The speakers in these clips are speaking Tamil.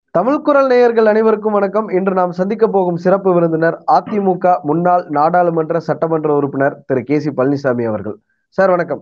தமிழ் குரல் நேயர்கள் அனைவருக்கும் வணக்கம் இன்று நாம் சந்திக்க போகும் சிறப்பு விருந்தினர் அதிமுக முன்னாள் நாடாளுமன்ற சட்டமன்ற உறுப்பினர் திரு கே சி பழனிசாமி அவர்கள் சார் வணக்கம்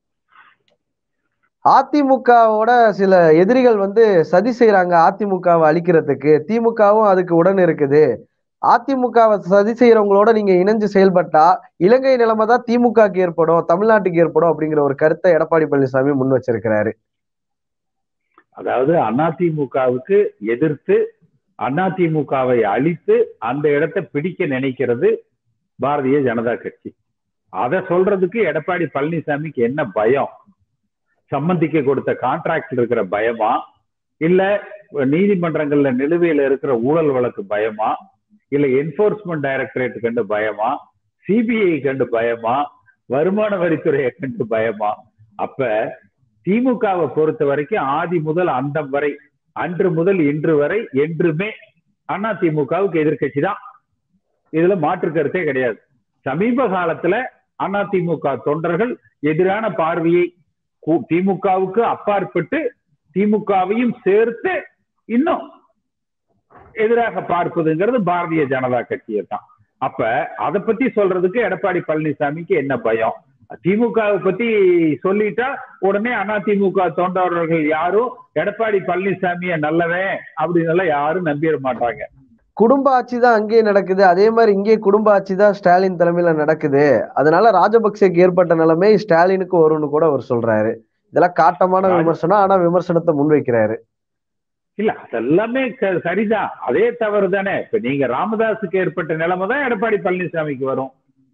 அதிமுகவோட சில எதிரிகள் வந்து சதி செய்யறாங்க அதிமுகவை அழிக்கிறதுக்கு திமுகவும் அதுக்கு உடன் இருக்குது அதிமுகவை சதி செய்யறவங்களோட நீங்க இணைஞ்சு செயல்பட்டா இலங்கை நிலைமை தான் திமுகக்கு ஏற்படும் தமிழ்நாட்டுக்கு ஏற்படும் அப்படிங்கிற ஒரு கருத்தை எடப்பாடி பழனிசாமி முன் வச்சிருக்கிறாரு அதாவது அதிமுகவுக்கு எதிர்த்து அதிமுகவை அழித்து அந்த இடத்தை பிடிக்க நினைக்கிறது பாரதிய ஜனதா கட்சி அதை சொல்றதுக்கு எடப்பாடி பழனிசாமிக்கு என்ன பயம் சம்பந்திக்கு கொடுத்த கான்ட்ராக்ட்ல இருக்கிற பயமா இல்ல நீதிமன்றங்கள்ல நிலுவையில இருக்கிற ஊழல் வழக்கு பயமா இல்ல என்போர்ஸ்மெண்ட் டைரக்டரேட் கண்டு பயமா சிபிஐ கண்டு பயமா வருமான வரித்துறையை கண்டு பயமா அப்ப திமுகவை பொறுத்த வரைக்கும் ஆதி முதல் அந்தம் வரை அன்று முதல் இன்று வரை என்றுமே அண்ணா திமுகவுக்கு எதிர்கட்சி தான் இதுல மாற்று கருத்தே கிடையாது சமீப காலத்துல அதிமுக தொண்டர்கள் எதிரான பார்வையை திமுகவுக்கு அப்பாற்பட்டு திமுகவையும் சேர்த்து இன்னும் எதிராக பார்ப்பதுங்கிறது பாரதிய ஜனதா கட்சியை தான் அப்ப அதை பத்தி சொல்றதுக்கு எடப்பாடி பழனிசாமிக்கு என்ன பயம் திமுகவை பத்தி சொல்லிட்டா உடனே அதிமுக தொண்டர்கள் யாரும் எடப்பாடி பழனிசாமிய நல்லவன் அப்படின்னு எல்லாம் யாரும் நம்பிட மாட்டாங்க குடும்ப ஆட்சி தான் அங்கேயே நடக்குது அதே மாதிரி இங்கே குடும்ப ஆட்சி தான் ஸ்டாலின் தலைமையில நடக்குது அதனால ராஜபக்சேக்கு ஏற்பட்ட நிலைமை ஸ்டாலினுக்கு வரும்னு கூட அவர் சொல்றாரு இதெல்லாம் காட்டமான விமர்சனம் ஆனா விமர்சனத்தை முன்வைக்கிறாரு இல்ல அதெல்லாமே சரிதான் அதே தவறு தானே இப்ப நீங்க ராமதாஸுக்கு ஏற்பட்ட நிலைமை தான் எடப்பாடி பழனிசாமிக்கு வரும்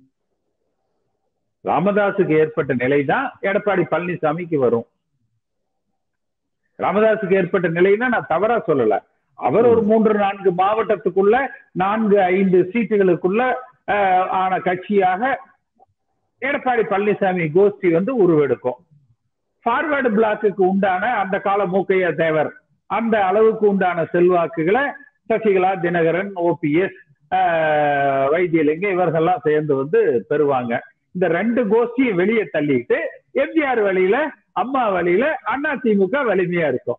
ராமதாஸுக்கு ஏற்பட்ட நிலை தான் எடப்பாடி பழனிசாமிக்கு வரும் ராமதாஸுக்கு ஏற்பட்ட நிலைன்னா நான் தவறா சொல்லல அவர் ஒரு மூன்று நான்கு மாவட்டத்துக்குள்ள நான்கு ஐந்து சீட்டுகளுக்குள்ள ஆன கட்சியாக எடப்பாடி பழனிசாமி கோஷ்டி வந்து உருவெடுக்கும் ஃபார்வர்டு பிளாக்குக்கு உண்டான அந்த கால மூக்கையா தேவர் அந்த அளவுக்கு உண்டான செல்வாக்குகளை சசிகலா தினகரன் ஓபிஎஸ் வைத்தியலிங்க இவர்கள்லாம் சேர்ந்து வந்து பெறுவாங்க இந்த ரெண்டு கோஷ்டியை வெளியே தள்ளிட்டு எம்ஜிஆர் வழியில அம்மா வழியில அண்ணா திமுக வலிமையா இருக்கும்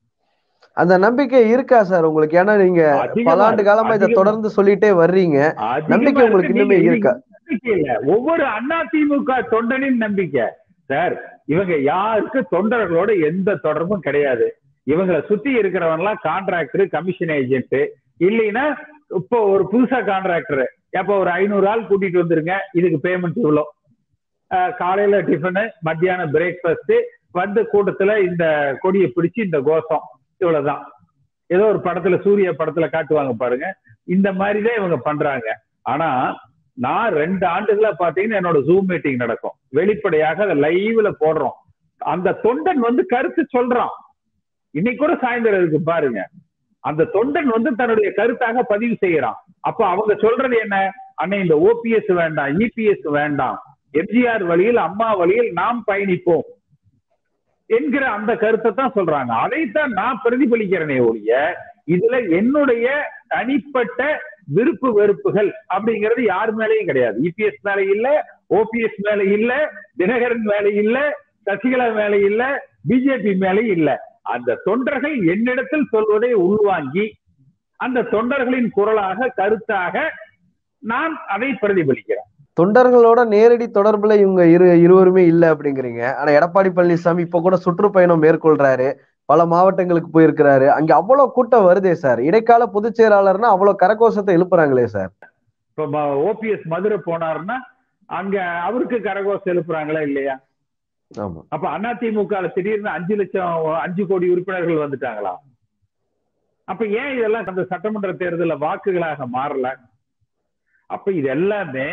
அந்த நம்பிக்கை இருக்கா சார் உங்களுக்கு ஏன்னா நீங்க பல ஆண்டு காலமா இதை தொடர்ந்து சொல்லிட்டே வர்றீங்க நம்பிக்கை உங்களுக்கு இன்னுமே இருக்கா நம்பிக்கை இல்ல ஒவ்வொரு அண்ணா திமுக தொண்டனின் நம்பிக்கை சார் இவங்க யாருக்கு தொண்டர்களோட எந்த தொடர்பும் கிடையாது இவங்களை சுத்தி இருக்கிறவங்கலாம் கான்ட்ராக்டர் கமிஷன் ஏஜென்ட் இல்லைன்னா இப்போ ஒரு புதுசா கான்ட்ராக்டர் எப்போ ஒரு ஐநூறு ஆள் கூட்டிட்டு வந்துருங்க இதுக்கு பேமெண்ட் இவ்வளோ காலையில டிஃபனு மத்தியானம் பிரேக்ஃபாஸ்ட் வந்து கூட்டத்துல இந்த கொடியை பிடிச்சு இந்த கோஷம் இவ்வளவுதான் ஏதோ ஒரு படத்துல சூரிய படத்துல காட்டுவாங்க பாருங்க இந்த மாதிரிதான் இவங்க பண்றாங்க ஆனா நான் ரெண்டு ஆண்டுகளா பாத்தீங்கன்னா என்னோட ஜூம் மீட்டிங் நடக்கும் வெளிப்படையாக அதை லைவ்ல போடுறோம் அந்த தொண்டன் வந்து கருத்து சொல்றான் இன்னைக்கு கூட சாயந்தரம் இருக்கு பாருங்க அந்த தொண்டன் வந்து தன்னுடைய கருத்தாக பதிவு செய்யறான் அப்ப அவங்க சொல்றது என்ன அண்ணே இந்த ஓபிஎஸ் வேண்டாம் இபிஎஸ் வேண்டாம் எம்ஜிஆர் வழியில் அம்மா வழியில் நாம் பயணிப்போம் என்கிற அந்த கருத்தை தான் சொல்றாங்க அதைத்தான் நான் பிரதிபலிக்கிறேனே ஒழிய இதுல என்னுடைய தனிப்பட்ட விருப்பு வெறுப்புகள் அப்படிங்கிறது யார் மேலேயும் கிடையாது இபிஎஸ் மேல இல்ல ஓபிஎஸ் மேல இல்ல தினகரன் மேல இல்ல சசிகலா மேல இல்ல பிஜேபி மேல இல்ல அந்த தொண்டர்கள் என்னிடத்தில் சொல்வதை உள்வாங்கி அந்த தொண்டர்களின் குரலாக கருத்தாக நான் அதை பிரதிபலிக்கிறேன் தொண்டர்களோட நேரடி தொடர்புல இவங்க இரு இருவருமே இல்ல அப்படிங்கிறீங்க ஆனா எடப்பாடி பழனிசாமி இப்ப கூட சுற்றுப்பயணம் மேற்கொள்றாரு பல மாவட்டங்களுக்கு போயிருக்கிறாரு அங்க அவ்வளவு கூட்டம் வருதே சார் இடைக்கால பொதுச் செயலாளர்னா அவ்வளவு கரகோஷத்தை எழுப்புறாங்களே சார் இப்ப ஓபிஎஸ் மதுரை போனாருன்னா அங்க அவருக்கு கரகோஷம் எழுப்புறாங்களா இல்லையா ஆமா அப்ப அதிமுக திடீர்னு அஞ்சு லட்சம் அஞ்சு கோடி உறுப்பினர்கள் வந்துட்டாங்களா அப்ப ஏன் இதெல்லாம் அந்த சட்டமன்ற தேர்தலில் வாக்குகளாக மாறல அப்ப இது எல்லாமே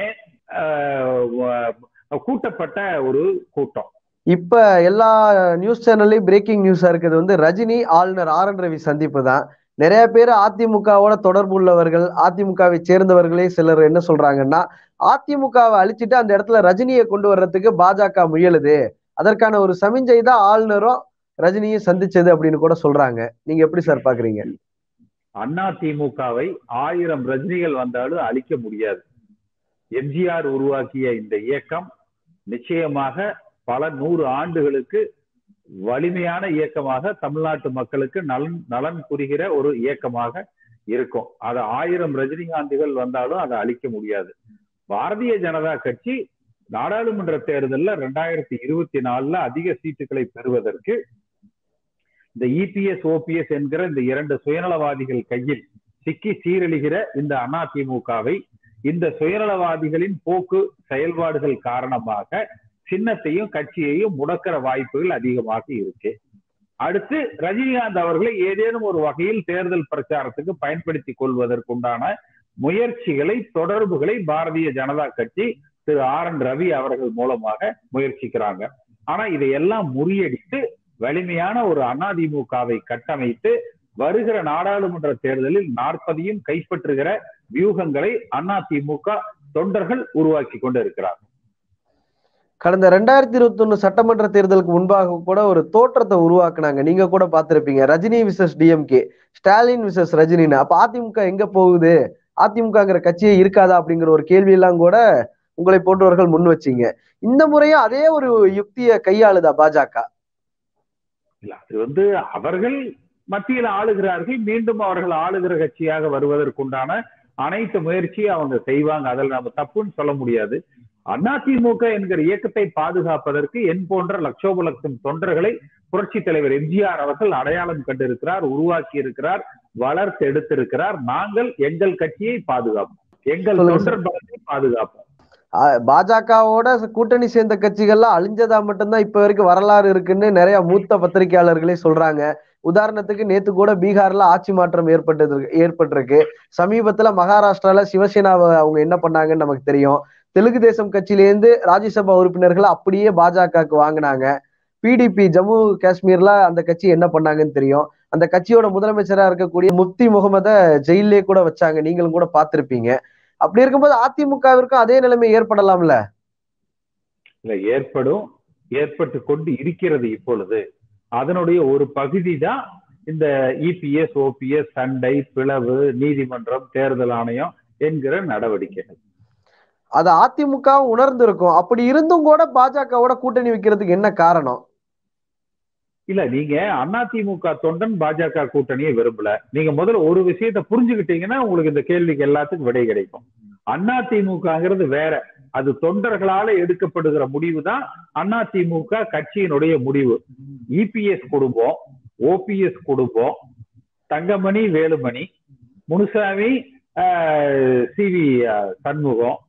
கூட்டப்பட்ட ஒரு கூட்டம் இப்ப எல்லா நியூஸ் சேனல்லையும் பிரேக்கிங் நியூஸா இருக்கிறது வந்து ரஜினி ஆளுநர் ஆர் என் ரவி சந்திப்பு தான் நிறைய பேர் அதிமுகவோட தொடர்பு உள்ளவர்கள் அதிமுகவை சேர்ந்தவர்களே சிலர் என்ன சொல்றாங்கன்னா அதிமுகவை அழிச்சிட்டு அந்த இடத்துல ரஜினியை கொண்டு வர்றதுக்கு பாஜக முயலுது அதற்கான ஒரு சமிஞ்சை தான் ஆளுநரும் ரஜினியும் சந்திச்சது அப்படின்னு கூட சொல்றாங்க நீங்க எப்படி சார் பாக்குறீங்க அண்ணா திமுகவை ஆயிரம் ரஜினிகள் வந்தாலும் அழிக்க முடியாது எம்ஜிஆர் உருவாக்கிய இந்த இயக்கம் நிச்சயமாக பல நூறு ஆண்டுகளுக்கு வலிமையான இயக்கமாக தமிழ்நாட்டு மக்களுக்கு நலன் நலன் புரிகிற ஒரு இயக்கமாக இருக்கும் அது ஆயிரம் ரஜினிகாந்திகள் வந்தாலும் அதை அழிக்க முடியாது பாரதிய ஜனதா கட்சி நாடாளுமன்ற தேர்தல்ல ரெண்டாயிரத்தி இருபத்தி நாலுல அதிக சீட்டுகளை பெறுவதற்கு இந்த இபிஎஸ் ஓபிஎஸ் என்கிற இந்த இரண்டு சுயநலவாதிகள் கையில் சிக்கி சீரழிகிற இந்த அதிமுகவை இந்த சுயநலவாதிகளின் போக்கு செயல்பாடுகள் காரணமாக சின்னத்தையும் கட்சியையும் முடக்கிற வாய்ப்புகள் அதிகமாக இருக்கு அடுத்து ரஜினிகாந்த் அவர்களை ஏதேனும் ஒரு வகையில் தேர்தல் பிரச்சாரத்துக்கு பயன்படுத்தி கொள்வதற்குண்டான முயற்சிகளை தொடர்புகளை பாரதிய ஜனதா கட்சி திரு ஆர் என் ரவி அவர்கள் மூலமாக முயற்சிக்கிறாங்க ஆனா இதையெல்லாம் முறியடித்து வலிமையான ஒரு அதிமுகவை கட்டமைத்து வருகிற நாடாளுமன்ற தேர்தலில் நாற்பதையும் கைப்பற்றுகிற வியூகங்களை அதிமுக தொண்டர்கள் உருவாக்கி கொண்டு இருக்கிறார் கடந்த ரெண்டாயிரத்தி இருபத்தி ஒண்ணு சட்டமன்ற தேர்தலுக்கு முன்பாக கூட ஒரு தோற்றத்தை உருவாக்குனாங்க நீங்க கூட பார்த்திருப்பீங்க Rajini versus DMK Stalin versus ரஜினின்னு அப்ப அதிமுக எங்க போகுது அதிமுகங்கிற கட்சியே இருக்காதா அப்படிங்கிற ஒரு கேள்வி எல்லாம் கூட உங்களை போன்றவர்கள் முன் வச்சீங்க இந்த முறையும் அதே ஒரு யுக்தியை கையாளுதா பாஜக இல்ல அது வந்து அவர்கள் மத்தியில் ஆளுகிறார்கள் மீண்டும் அவர்கள் ஆளுகிற கட்சியாக வருவதற்குண்டான அனைத்து முயற்சியும் அவங்க செய்வாங்க அதில் நம்ம தப்புன்னு சொல்ல முடியாது அதிமுக என்கிற இயக்கத்தை பாதுகாப்பதற்கு என் போன்ற லட்சோப லட்சம் தொண்டர்களை புரட்சி தலைவர் எம்ஜிஆர் அவர்கள் அடையாளம் கண்டிருக்கிறார் உருவாக்கி இருக்கிறார் வளர்த்து எடுத்திருக்கிறார் நாங்கள் எங்கள் கட்சியை பாதுகாப்போம் எங்கள் சொல்லுங்க தொண்டர் பலத்தை பாதுகாப்போம் பாஜகவோட கூட்டணி சேர்ந்த கட்சிகள்லாம் அழிஞ்சதா மட்டும்தான் இப்ப வரைக்கும் வரலாறு இருக்குன்னு நிறைய மூத்த பத்திரிகையாளர்களே சொல்றாங்க உதாரணத்துக்கு நேத்து கூட பீகார்ல ஆட்சி மாற்றம் ஏற்பட்டது ஏற்பட்டிருக்கு சமீபத்துல மகாராஷ்டிரால சிவசேனாவை அவங்க என்ன பண்ணாங்கன்னு நமக்கு தெரியும் தெலுங்கு தேசம் கட்சியிலேருந்து ராஜ்யசபா உறுப்பினர்களை அப்படியே பாஜகவுக்கு வாங்கினாங்க பிடிபி ஜம்மு காஷ்மீர்ல அந்த கட்சி என்ன பண்ணாங்கன்னு தெரியும் அந்த கட்சியோட முதலமைச்சரா இருக்கக்கூடிய முப்தி முகமத ஜெயிலே கூட வச்சாங்க நீங்களும் கூட பார்த்திருப்பீங்க அப்படி இருக்கும்போது அதிமுகவிற்கும் அதே நிலைமை ஏற்படலாம்ல இல்ல ஏற்படும் ஏற்பட்டு கொண்டு இருக்கிறது இப்பொழுது அதனுடைய ஒரு பகுதி தான் இந்த இபிஎஸ் ஓபிஎஸ் சண்டை பிளவு நீதிமன்றம் தேர்தல் ஆணையம் என்கிற நடவடிக்கைகள் அது அதிமுக உணர்ந்திருக்கும் அப்படி இருந்தும் கூட பாஜகவோட கூட்டணி வைக்கிறதுக்கு என்ன காரணம் இல்ல நீங்க அதிமுக தொண்டன் பாஜக கூட்டணியை விரும்பல நீங்க முதல்ல ஒரு விஷயத்த புரிஞ்சுக்கிட்டீங்கன்னா உங்களுக்கு இந்த கேள்விக்கு எல்லாத்துக்கும் விடை கிடைக்கும் அதிமுகங்கிறது வேற அது தொண்டர்களால எடுக்கப்படுகிற முடிவு தான் அதிமுக கட்சியினுடைய முடிவு இபிஎஸ் குடும்பம் ஓபிஎஸ் குடும்பம் Thangamani Velumani Munusamy C V Shanmugam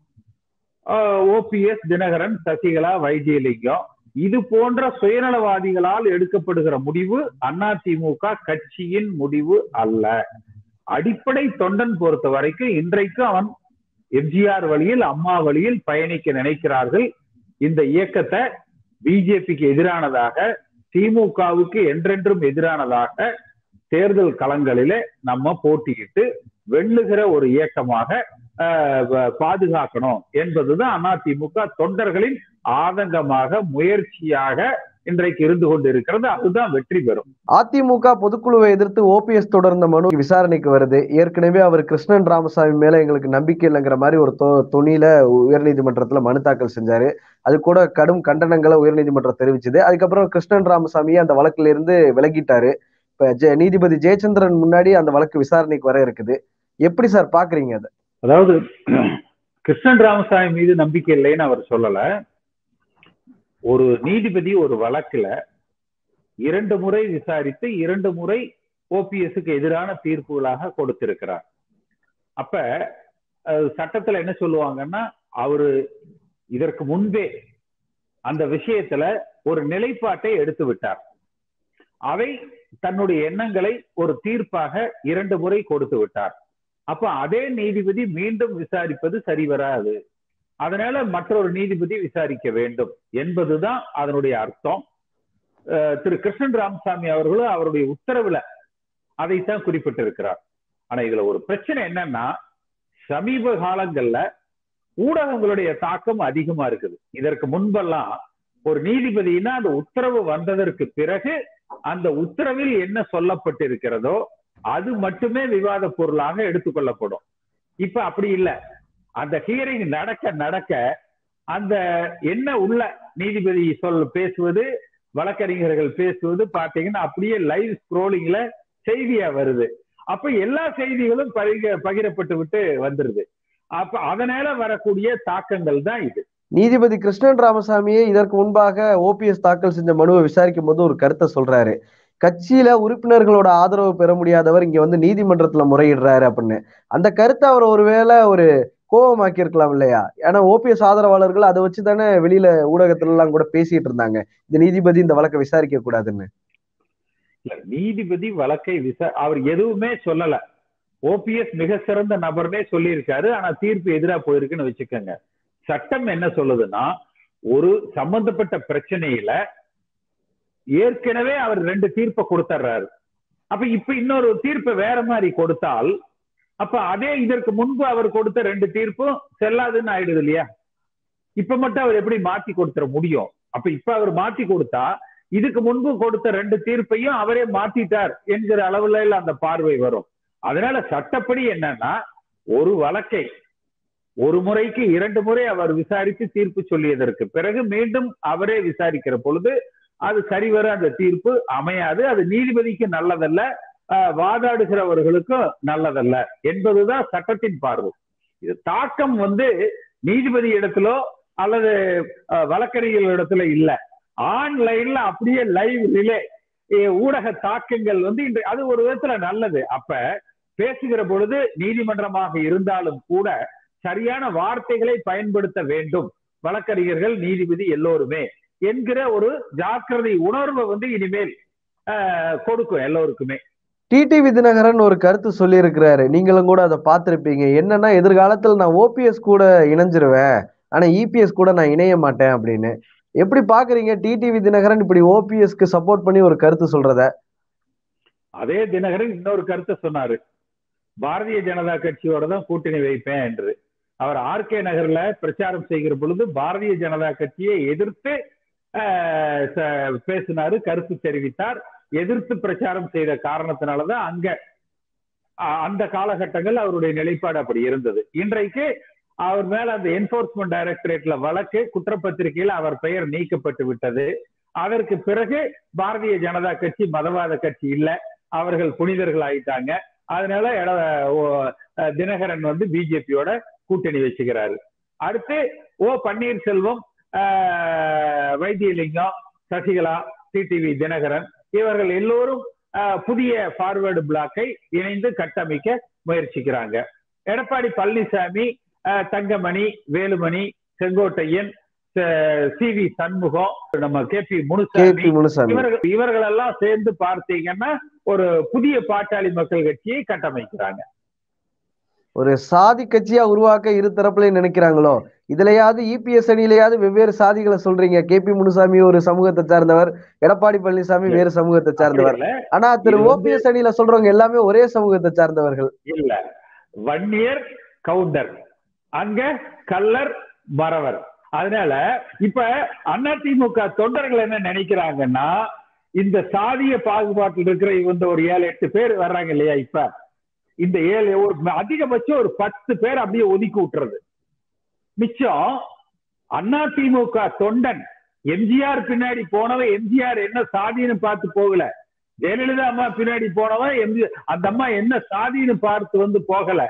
OPS Dinakaran Sasikala Vaithilingam இது போன்ற சுயநலவாதிகளால் எடுக்கப்படுகிற முடிவு அதிமுக கட்சியின் முடிவு அல்ல அடிப்படை தொண்டன் பொறுத்த வரைக்கும் இன்றைக்கு அவன் எம்ஜிஆர் வழியில் அம்மா வழியில் பயணிக்க நினைக்கிறார்கள் இந்த இயக்கத்தை பிஜேபிக்கு எதிரானதாக திமுகவுக்கு என்றென்றும் எதிரானதாக தேர்தல் களங்களிலே நம்ம போட்டியிட்டு வெல்லுகிற ஒரு இயக்கமாக பாதுகாக்கணும் என்பதுதான் அதிமுக தொண்டர்களின் ஆதங்கமாக முயற்சியாக இன்றைக்கு இருந்து கொண்டு இருக்கிறது அதுதான் வெற்றி பெறும் அதிமுக பொதுக்குழுவை எதிர்த்து ஓபிஎஸ் தொடர்ந்த மனு விசாரணைக்கு வருது ஏற்கனவே அவர் கிருஷ்ணன் ராமசாமி மேல எங்களுக்கு நம்பிக்கை இல்லைங்கிற மாதிரி ஒரு துணியில உயர்நீதிமன்றத்துல மனு தாக்கல் செஞ்சாரு அது கூட கடும் கண்டனங்களை உயர்நீதிமன்றம் தெரிவிச்சது அதுக்கப்புறம் கிருஷ்ணன் ராமசாமியை அந்த வழக்குல இருந்து விலகிட்டாரு இப்ப நீதிபதி ஜெயச்சந்திரன் முன்னாடி அந்த வழக்கு விசாரணைக்கு வர இருக்குது எப்படி சார் பாக்குறீங்க அதை அதாவது கிருஷ்ணன் ராமசாமி மீது நம்பிக்கை இல்லைன்னு அவர் சொல்லல ஒரு நீதிபதி ஒரு வழக்குல இரண்டு முறை விசாரித்து இரண்டு முறை ஓபிஎஸ்க்கு எதிரான தீர்ப்புகளாக கொடுத்திருக்கிறார் அப்ப சட்டத்துல என்ன சொல்லுவாங்கன்னா அவரு இதற்கு முன்பே அந்த விஷயத்துல ஒரு நிலைப்பாட்டை எடுத்து விட்டார் அவை தன்னுடைய எண்ணங்களை ஒரு தீர்ப்பாக இரண்டு முறை கொடுத்து விட்டார் அப்ப அதே நீதிபதி மீண்டும் விசாரிப்பது சரி வராது அதனால மற்றொரு நீதிபதி விசாரிக்க வேண்டும் என்பதுதான் அதனுடைய அர்த்தம் திரு கிருஷ்ணன் ராமசாமி அவர்களும் அவருடைய உத்தரவுல அதைத்தான் குறிப்பிட்டிருக்கிறார் ஆனா இதுல ஒரு பிரச்சனை என்னன்னா சமீப காலங்கள்ல ஊடகங்களுடைய தாக்கம் அதிகமா இருக்குது இதற்கு முன்பெல்லாம் ஒரு நீதிபதினா அந்த உத்தரவு வந்ததற்கு பிறகு அந்த உத்தரவில் என்ன சொல்லப்பட்டிருக்கிறதோ அது மட்டுமே விவாத பொருளாக எடுத்துக்கொள்ளப்படும் இப்ப அப்படி இல்லை அந்த ஹியரிங் நடக்க நடக்க அந்த என்ன உள்ள நீதிபதி சொல் பேசுவது வழக்கறிஞர்கள் பேசுவது பாத்தீங்கன்னா அப்படியே லைவ் ஸ்க்ரோலிங்ல செய்தியா வருது அப்ப எல்லா செய்திகளும் பகிர பகிரப்பட்டு விட்டு வந்துருது அப்ப அதனால வரக்கூடிய தாக்கங்கள் தான் இது நீதிபதி கிருஷ்ணன் ராமசாமியே இதற்கு முன்பாக ஓபிஎஸ் தாக்கல் செஞ்ச மனுவை விசாரிக்கும் போது ஒரு கருத்தை சொல்றாரு கட்சியில உறுப்பினர்களோட ஆதரவு பெற முடியாதவர் இங்க வந்து நீதிமன்றத்துல முறையிடுறாரு அப்படின்னு அந்த கருத்தை அவர் ஒருவேளை ஒரு கோபமாக்கி இருக்கலாம் இல்லையா ஏன்னா ஓபிஎஸ் ஆதரவாளர்கள் அதை வச்சு தானே வெளியில ஊடகத்துல எல்லாம் கூட பேசிட்டு இருந்தாங்க இந்த நீதிபதி இந்த வழக்கை விசாரிக்க கூடாதுன்னு இல்ல நீதிபதி வழக்கை விசா அவர் எதுவுமே சொல்லல ஓபிஎஸ் மிக சிறந்த நபர்னே சொல்லியிருக்காரு ஆனா தீர்ப்பு எதிரா போயிருக்குன்னு வச்சுக்கோங்க சட்டம் என்ன சொல்லுதுன்னா ஒரு சம்பந்தப்பட்ட பிரச்சனையில ஏற்கனவே அவர் ரெண்டு தீர்ப்பை கொடுத்துட்றாரு அப்ப இப்ப இன்னொரு தீர்ப்பை வேற மாதிரி கொடுத்தால் அப்ப அதே இதற்கு முன்பு அவர் கொடுத்த ரெண்டு தீர்ப்பும் செல்லாதுன்னு ஆயிடுது இல்லையா இப்ப மட்டும் அவர் எப்படி மாத்தி கொடுத்துட முடியும் அப்ப இப்ப அவர் மாத்தி கொடுத்தா இதுக்கு முன்பு கொடுத்த ரெண்டு தீர்ப்பையும் அவரே மாத்திட்டார் என்கிற அளவுல அந்த பார்வை வரும் அதனால சட்டப்படி என்னன்னா ஒரு வழக்கை ஒரு முறைக்கு இரண்டு முறை அவர் விசாரித்து தீர்ப்பு சொல்லியதற்கு பிறகு மீண்டும் அவரே விசாரிக்கிற பொழுது அது சரிவர அந்த தீர்ப்பு அமையாது அது நீதிபதிக்கு நல்லதல்ல வாதாடுகிறவர்களுக்கும் நல்லதல்ல என்பதுதான் சட்டத்தின் பார்வை இது தாக்கம் வந்து நீதிபதி இடத்திலோ அல்லது வழக்கறிஞர்கள் இடத்துல இல்ல ஆன்லைன்ல அப்படியே லைவ் ரிலே ஊடக தாக்கங்கள் வந்து இன்று அது ஒரு விதத்துல நல்லது அப்ப பேசுகிற பொழுது நீதிமன்றமாக இருந்தாலும் கூட சரியான வார்த்தைகளை பயன்படுத்த வேண்டும் வழக்கறிஞர்கள் நீதிபதி எல்லோருமே என்கிற ஒரு ஜாக்கிரதை உணர்வை வந்து இனிமேல் கொடுக்கும் எல்லோருக்குமே டிடிவி தினகரன் ஒரு கருத்து சொல்லியிருக்கிறாரு நீங்களும் கூட அதை பார்த்திருப்பீங்க என்னன்னா எதிர்காலத்தில் நான் ஓபிஎஸ் கூட இணைஞ்சிருவேன் ஆனா இபிஎஸ் கூட நான் இணைய மாட்டேன் அப்படின்னு எப்படி பாக்குறீங்க டிடிவி தினகரன் இப்படி ஓபிஎஸ்க்கு சப்போர்ட் பண்ணி ஒரு கருத்து சொல்றத அதே தினகரன் இன்னொரு கருத்தை சொன்னாரு பாரதிய ஜனதா கட்சியோட தான் கூட்டணி வைப்பேன் என்று அவர் ஆர்கே நகர்ல பிரச்சாரம் செய்கிற பொழுது பாரதிய ஜனதா கட்சியை எதிர்த்து பேசினாரு கருத்து தெரிவித்தார் எதிர்த்து பிரச்சாரம் செய்த காரணத்தினாலதான் அங்க அந்த காலகட்டங்கள் அவருடைய நிலைப்பாடு அப்படி இருந்தது இன்றைக்கு அவர் மேல அந்த என்போர்ஸ்மெண்ட் டைரக்டரேட்ல வழக்கு குற்றப்பத்திரிகையில் அவர் பெயர் நீக்கப்பட்டு விட்டது அதற்கு பிறகு பாரதிய ஜனதா கட்சி மதவாத கட்சி இல்ல அவர்கள் புனிதர்கள் ஆயிட்டாங்க அதனால தினகரன் வந்து பிஜேபியோட கூட்டணி வச்சுக்கிறாரு அடுத்து ஓ பன்னீர்செல்வம் வைத்தியலிங்கம் சசிகலா டிடிவி தினகரன் இவர்கள் எல்லோரும் புதிய ஃபார்வேர்டு பிளாக்கை இணைந்து கட்டமைக்க முயற்சிக்கிறாங்க எடப்பாடி பழனிசாமி தங்கமணி வேலுமணி செங்கோட்டையன் சி வி சண்முகம் நம்ம கே பி முனுசாமி இவர்கள் இவர்கள் எல்லாம் சேர்ந்து பார்த்தீங்கன்னா ஒரு புதிய பாட்டாளி மக்கள் கட்சியை கட்டமைக்கிறாங்க ஒரு சாதி கட்சியா உருவாக்க இரு தரப்புலையும் நினைக்கிறாங்களோ இதுலயாவது இபிஎஸ் அணியிலையாவது வெவ்வேறு சாதிகளை சொல்றீங்க கே பி முனுசாமி ஒரு சமூகத்தை சார்ந்தவர் எடப்பாடி பழனிசாமி வேறு சமூகத்தை சார்ந்தவர் ஆனா திரு ஓபிஎஸ் அணியில சொல்றவங்க எல்லாமே ஒரே சமூகத்தை சார்ந்தவர்கள் இல்ல வன்னியர் கவுண்டர் அங்க கல்லர் மறவர் அதனால இப்ப அதிமுக தொண்டர்கள் என்ன நினைக்கிறாங்கன்னா இந்த சாதிய பாகுபாட்டில் இருக்கிற இந்த ஒரு ஏழு எட்டு பேர் வர்றாங்க இல்லையா இப்ப இந்த ஏழு ஒரு அதிகபட்சம் ஒரு பத்து பேர் அப்படியே ஒதுக்கி விட்டுறது மிச்சம் அதிமுக தொண்டன் எம்ஜிஆர் பின்னாடி போனவன் எம்ஜிஆர் என்ன சாதின்னு பார்த்து போகல ஜெயலலிதா அம்மா பின்னாடி போனவன் எம்ஜி அந்த அம்மா என்ன சாதின்னு பார்த்து வந்து போகல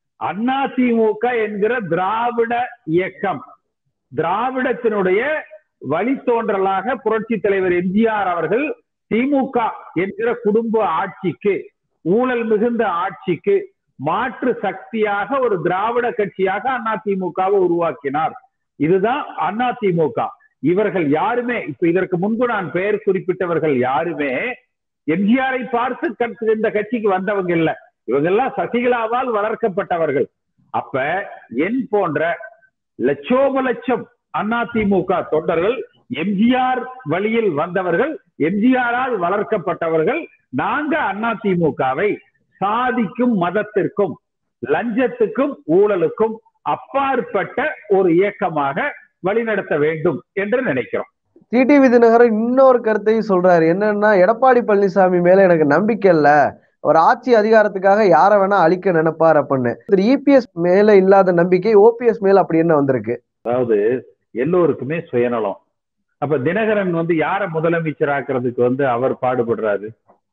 அதிமுக என்கிற திராவிட இயக்கம் திராவிடத்தினுடைய வழித்தோன்றலாக புரட்சி தலைவர் எம்ஜிஆர் அவர்கள் திமுக என்கிற குடும்ப ஆட்சிக்கு ஊழல் மிகுந்த ஆட்சிக்கு மாற்று சக்தியாக ஒரு திராவிட கட்சியாக அதிமுகவை உருவாக்கினார் இதுதான் அதிமுக இவர்கள் யாருமே இப்ப இதற்கு முன்பு நான் பெயர் குறிப்பிட்டவர்கள் யாருமே எம்ஜிஆரை பார்த்து இந்த கட்சிக்கு வந்தவங்க இல்ல இவங்க எல்லாம் சசிகலாவால் வளர்க்கப்பட்டவர்கள் அப்ப என் போன்ற லட்சோப லட்சம் அதிமுக தொண்டர்கள் எம்ஜிஆர் வழியில் வந்தவர்கள் எம்ஜிஆரால் வளர்க்கப்பட்டவர்கள் நாங்க அதிமுகவை சாதிக்கும் மதத்திற்கும் லஞ்சத்துக்கும் ஊழலுக்கும் அப்பாற்பட்ட ஒரு இயக்கமாக வழிநடத்த வேண்டும் என்று நினைக்கிறோம் டிடிவி தினகரன் இன்னொரு கருத்தையும் சொல்றாரு என்னன்னா எடப்பாடி பழனிசாமி மேல எனக்கு நம்பிக்கை இல்ல அவர் ஆட்சி அதிகாரத்துக்காக யார வேணா அழிக்க நினைப்பார் அப்படின்னு திரு இபிஎஸ் மேல இல்லாத நம்பிக்கை ஓபிஎஸ் மேல அப்படி என்ன வந்திருக்கு அதாவது எல்லோருக்குமே சுயநலம் அப்ப தினகரன் வந்து யார முதலமைச்சராக்குறதுக்கு வந்து அவர் பாடுபடுறாரு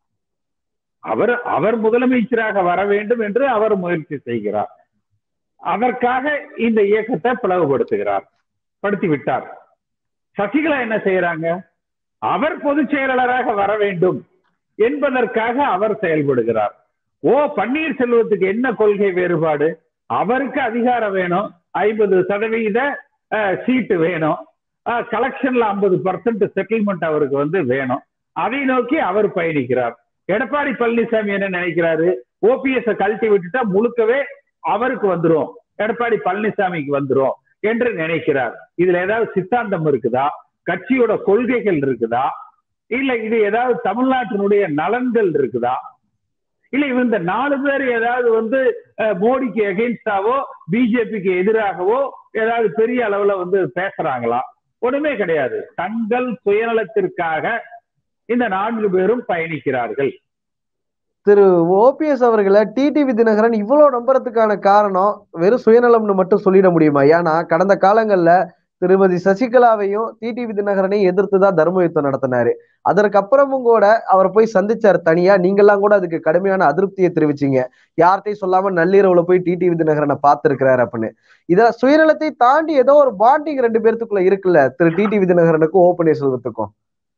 அவர் அவர் முதலமைச்சராக வர வேண்டும் என்று அவர் முயற்சி செய்கிறார் அதற்காக இந்த இயக்கத்தை பிளவுபடுத்துகிறார் படுத்தி விட்டார் சசிகலா என்ன செய்யறாங்க அவர் பொதுச் செயலாளராக வர வேண்டும் என்பதற்காக அவர் செயல்படுகிறார் ஓ பன்னீர்செல்வத்துக்கு என்ன கொள்கை வேறுபாடு அவருக்கு அதிகாரம் வேணும் ஐம்பது சதவீத சீட்டு வேணும் கலெக்ஷன்ல ஐம்பது பர்சன்ட் செட்டில்மெண்ட் அவருக்கு வந்து வேணும் அதை நோக்கி அவர் பயணிக்கிறார் எடப்பாடி பழனிசாமி என்ன நினைக்கிறாரு ஓபிஎஸ் கழட்டி விட்டுட்டா முழுக்கவே அவருக்கு வந்துரும் எடப்பாடி பழனிசாமிக்கு வந்துரும் என்று நினைக்கிறார் இதுல ஏதாவது சித்தாந்தம் இருக்குதா கட்சியோட கொள்கைகள் இருக்குதா இல்ல இது ஏதாவது தமிழ்நாட்டினுடைய நலன்கள் இருக்குதா இல்ல இவங்க இந்த நாலு பேர் ஏதாவது வந்து மோடிக்கு எகென்ஸ்டாவோ பிஜேபிக்கு எதிராகவோ ஏதாவது பெரிய அளவுல வந்து பேசுறாங்களா ஒண்ணுமே கிடையாது தங்கள் சுயநலத்திற்காக இந்த நான்கு பேரும் பயணிக்கிறார்கள் திரு ஓபிஎஸ் அவர்களை டிடிவி தினகரன் இவ்வளவு நம்புறதுக்கான காரணம் வெறும் சுயநலம்னு மட்டும் சொல்லிட முடியுமா ஏன்னா கடந்த காலங்கள்ல திருமதி சசிகலாவையும் டிடிவி தினகரனையும் எதிர்த்து தான் தர்ம யுத்தம் நடத்தினாரு அதற்கப்புறமும் கூட அவர் போய் சந்திச்சார் தனியா நீங்கெல்லாம் கூட அதுக்கு கடுமையான அதிருப்தியை தெரிவிச்சீங்க யார்கிட்டையும் சொல்லாம நள்ளிரவுல போய் டிடிவி தினகரனை பார்த்திருக்கிறாரு அப்படின்னு இத சுயநலத்தை தாண்டி ஏதோ ஒரு பாண்டிங் ரெண்டு பேர்த்துக்குள்ள இருக்குல்ல திரு டிடிவி தினகரனுக்கும் ஓ பன்னீர்செல்வத்துக்கும்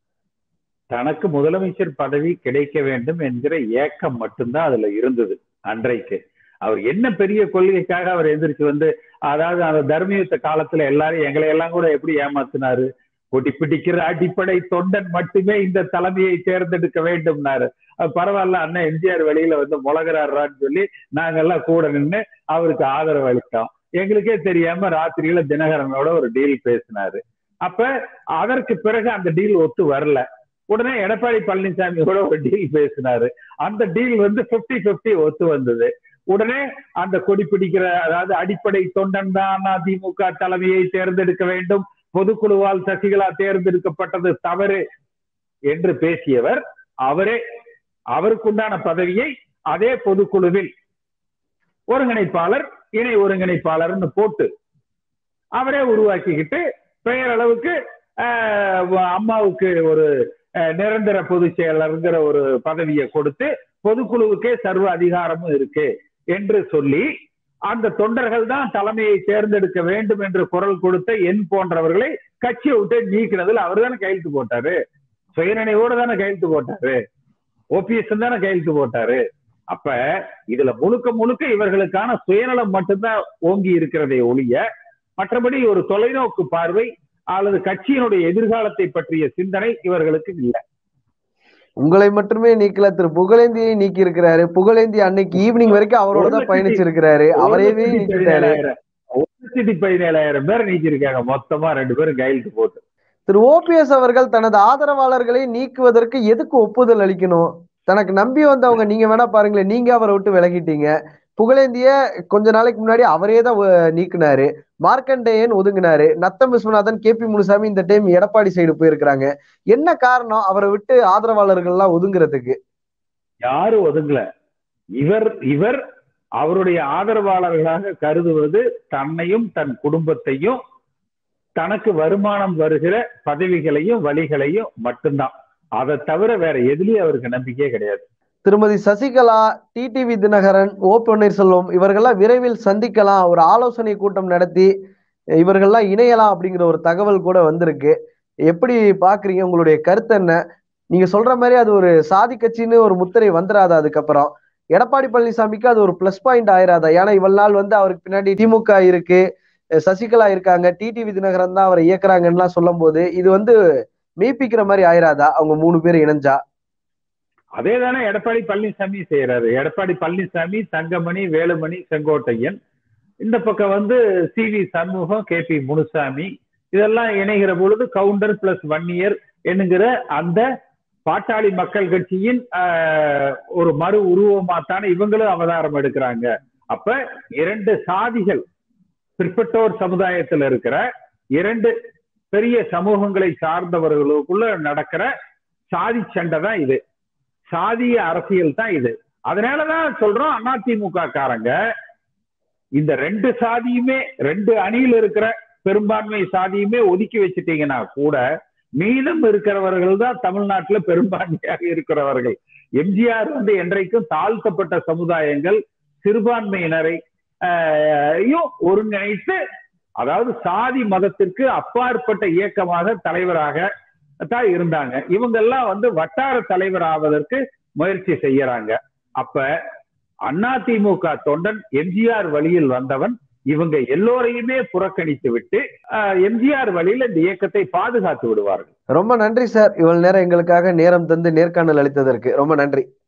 தனக்கு முதலமைச்சர் பதவி கிடைக்க வேண்டும் என்கிற ஏக்கம் மட்டும்தான் அதுல இருந்தது அன்றைக்கு அவர் என்ன பெரிய கொள்கைக்காக அவர் எந்திரிச்சு வந்து அதாவது அந்த தர்மயுத்த காலத்துல எல்லாரும் எங்களை எல்லாம் கூட எப்படி ஏமாத்தினாரு கொட்டி பிடிக்கிற அடிப்படை தொண்டன் மட்டுமே இந்த தலைமையை தேர்ந்தெடுக்க வேண்டும்னாரு பரவாயில்ல அண்ணன் எம்ஜிஆர் வெளியில வந்து முழகிறாரான்னு சொல்லி நாங்கெல்லாம் கூட நின்று அவருக்கு ஆதரவு அளித்தோம் எங்களுக்கே தெரியாம ராத்திரியில தினகரனோட ஒரு டீல் பேசினாரு அப்ப அதற்கு பிறகு அந்த டீல் ஒத்து வரல உடனே எடப்பாடி பழனிசாமியோட ஒரு டீல் பேசினாரு அந்த டீல் வந்து பிப்டி பிப்டி ஒத்து வந்தது உடனே அந்த கொடி பிடிக்கிற அதாவது அடிப்படை தொண்டன் தான் அதிமுக தலைமையை தேர்ந்தெடுக்க வேண்டும் பொதுக்குழுவால் சசிகலா தேர்ந்தெடுக்கப்பட்டது தவறு என்று பேசியவர் அவரே அவருக்குண்டான பதவியை அதே பொதுக்குழுவில் ஒருங்கிணைப்பாளர் இணை ஒருங்கிணைப்பாளர்னு போட்டு அவரே உருவாக்கிக்கிட்டு பெயரளவுக்கு அம்மாவுக்கு ஒரு நிரந்தர பொதுச் செயலருங்கிற ஒரு பதவியை கொடுத்து பொதுக்குழுவுக்கே சர்வ அதிகாரமும் இருக்கு என்று சொல்லி அந்த தொண்டர்கள் தான் தலைமையை தேர்ந்தெடுக்க வேண்டும் என்று குரல் கொடுத்த என் போன்றவர்களை கட்சியை விட்டு நீக்கினதுல அவர் தானே கையெழுத்து போட்டாரு சுயநினைவோடு தானே கையெழுத்து போட்டாரு ஓபிஎஸ் தானே கையெழுத்து போட்டாரு அப்ப இதுல முழுக்க முழுக்க இவர்களுக்கான சுயநலம் மட்டும்தான் ஓங்கி இருக்கிறதை ஒழிய மற்றபடி ஒரு தொலைநோக்கு பார்வை அல்லது கட்சியினுடைய எதிர்காலத்தை பற்றிய சிந்தனை இவர்களுக்கு இல்லை உங்களை மட்டுமே நீக்கல திரு புகழேந்தியை நீக்கி இருக்கிறாரு புகழேந்தி அன்னைக்கு ஈவினிங் வரைக்கும் அவரோட தான் பயணிச்சிருக்கிறாரு அவரையவே நீக்கிட்டாரு ஒரு லட்சத்தி பதினேழாயிரம் பேர் நீக்கிருக்காங்க மொத்தமா ரெண்டு பேரும் கையெழுத்து போட்டு திரு ஓபிஎஸ் அவர்கள் தனது ஆதரவாளர்களை நீக்குவதற்கு எதுக்கு ஒப்புதல் அளிக்கணும் தனக்கு நம்பி வந்தவங்க நீங்க வேணா பாருங்களேன் நீங்க அவரை விட்டு விலகிட்டீங்க புகழேந்திய கொஞ்ச நாளைக்கு முன்னாடி அவரே தான் நீக்கினாரு மார்க்கண்டேயன் ஒதுங்கினாரு நத்தம் விஸ்வநாதன் கே பி முனுசாமி இந்த டைம் எடப்பாடி சைடு போயிருக்கிறாங்க என்ன காரணம் அவரை விட்டு ஆதரவாளர்கள் எல்லாம் ஒதுங்குறதுக்கு யாரு ஒதுங்கல இவர் இவர் அவருடைய ஆதரவாளர்களாக கருதுவது தன்னையும் தன் குடும்பத்தையும் தனக்கு வருமானம் வருகிற பதவிகளையும் வழிகளையும் மட்டும்தான் அதை தவிர வேற எதுலயும் அவருக்கு நம்பிக்கையே கிடையாது திருமதி சசிகலா டிடிவி தினகரன் ஓ பன்னீர்செல்வம் இவர்கள்லாம் விரைவில் சந்திக்கலாம் ஒரு ஆலோசனை கூட்டம் நடத்தி இவர்கள்லாம் இணையலாம் அப்படிங்கிற ஒரு தகவல் கூட வந்திருக்கு எப்படி பாக்குறீங்க உங்களுடைய கருத்து என்ன நீங்க சொல்ற மாதிரி அது ஒரு சாதி கட்சின்னு ஒரு முத்திரை வந்துடாதா அதுக்கப்புறம் எடப்பாடி பழனிசாமிக்கு அது ஒரு பிளஸ் பாயிண்ட் ஆயிராதா ஏன்னா இவ்வளவு நாள் வந்து அவருக்கு பின்னாடி திமுக இருக்கு சசிகலா இருக்காங்க டிடிவி தினகரன் தான் அவரை இயக்குறாங்கன்னு சொல்லும் போது இது வந்து மெய்ப்பிக்கிற மாதிரி ஆயிராதா அவங்க மூணு பேர் இணைஞ்சா அதே தானே எடப்பாடி பழனிசாமி செய்யறாரு எடப்பாடி பழனிசாமி தங்கமணி வேலுமணி செங்கோட்டையன் இந்த பக்கம் வந்து C V Shanmugam K P Munusamy இதெல்லாம் இணைகிற பொழுது கவுண்டர் பிளஸ் ஒன் இயர் என்கிற அந்த பாட்டாளி மக்கள் கட்சியின் ஒரு மறு உருவமாத்தான இவங்களும் அவதாரம் எடுக்கிறாங்க அப்ப இரண்டு சாதிகள் பிற்பட்டோர் சமுதாயத்தில் இருக்கிற இரண்டு பெரிய சமூகங்களை சார்ந்தவர்களுக்குள்ள நடக்கிற சாதி சண்டை தான் இது சாதிய அரசியல் தான் இது அதனாலதான் சொல்றோம் அதிமுக காரங்க இந்த ரெண்டு சாதியுமே ரெண்டு அணியில் இருக்கிற பெரும்பான்மை சாதியுமே ஒதுக்கி வச்சுட்டீங்கன்னா கூட மீதம் இருக்கிறவர்கள் தான் தமிழ்நாட்டுல பெரும்பான்மையாக இருக்கிறவர்கள் எம்ஜிஆர் வந்து என்றைக்கும் தாழ்த்தப்பட்ட சமுதாயங்கள் சிறுபான்மையினரை ஆஹ், யும் ஒருங்கிணைத்து அதாவது சாதி மதத்திற்கு அப்பாற்பட்ட இயக்கமாக தலைவராக தான் இருந்தாங்க இவங்க எல்லாம் வந்து வட்டார தலைவர் ஆவதற்கு முயற்சி செய்யறாங்க அப்ப அதிமுக தொண்டன் எம்ஜிஆர் வழியில் வந்தவன் இவங்க எல்லோரையுமே புறக்கணித்து விட்டு ஆஹ், எம்ஜிஆர் வழியில் இந்த இயக்கத்தை பாதுகாத்து விடுவார்கள் ரொம்ப நன்றி சார் இவ்வளவு நேரம் எங்களுக்காக நேரம் தந்து நேர்காணல் அளித்ததற்கு ரொம்ப நன்றி